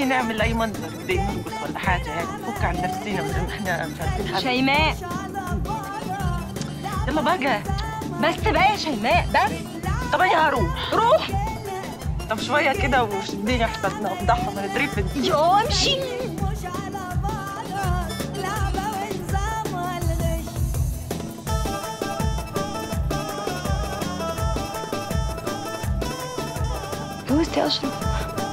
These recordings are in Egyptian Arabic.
تيجي نعمل اي منظر زي نرقص ولا حاجه هيك نفك عن نفسنا بدل ما احنا فاتين حالنا. شيماء يلا بقى بس بقى يا شيماء بس طب انا هروح روح طب شويه كده وشديني احسن افضحها من تريفن يو امشي مش على بعضك لعبة ونظام والغش جوزتي يا اشرف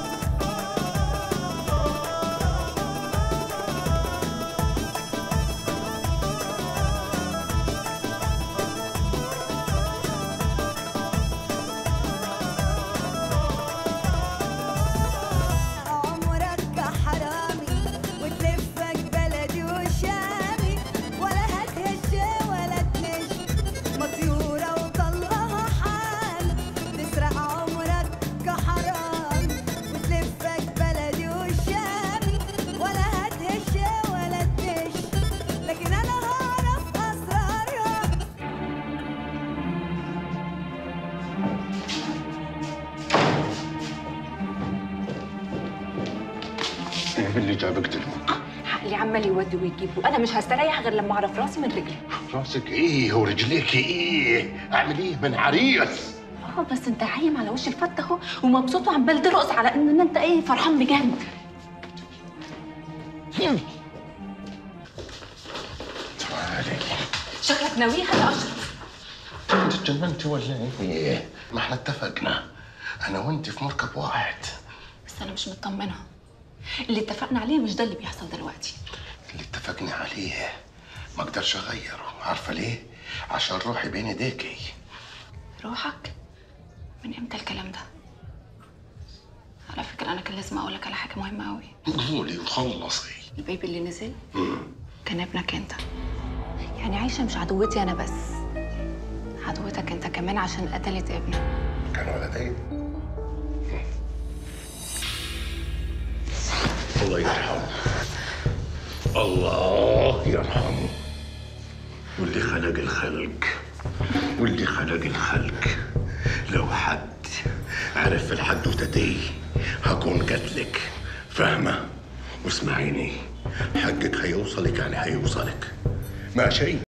عمرك كحرامي وتلفك بلدي وشامي ولا هتهش ولا تنش مطيورة وطلها حال تسرق عمرك كحرامي وتلفك بلدي وشامي ولا هتهش ولا تنش لكن انا هعرف اسرارها ايه اللي جابك دلوك؟ اللي عمال يودي ويجيب وانا مش هستريح غير لما اعرف راسي من رجلي راسك ايه ورجليك ايه؟ اعمل ايه من عريس؟ اه بس انت عايم على وش الفت اهو ومبسوط وعمال ترقص على ان انت ايه فرحان بجد تعالي شكلك ناويها يا اشرف انت اتجننتي ولا ايه؟ ما احنا اتفقنا انا وانت في مركب واحد بس انا مش مطمنه اللي اتفقنا عليه مش ده اللي بيحصل دلوقتي اللي اتفقنا عليه ما اقدرش اغيره عارفه ليه؟ عشان روحي بين ايديكي روحك من امتى الكلام ده على فكره انا كان لازم اقول لك على حاجه مهمه قوي قولي وخلصي البيبي اللي نزل كان ابنك انت يعني عايشه مش عدوتي انا بس عدوتك انت كمان عشان قتلت ابنك كان ولدين الله يرحمه الله يرحمه واللي خلق الخلق واللي خلق الخلق لو حد عرف الحدوته دي هكون قتلك فاهمه واسمعيني حقك هيوصلك يعني هيوصلك ماشي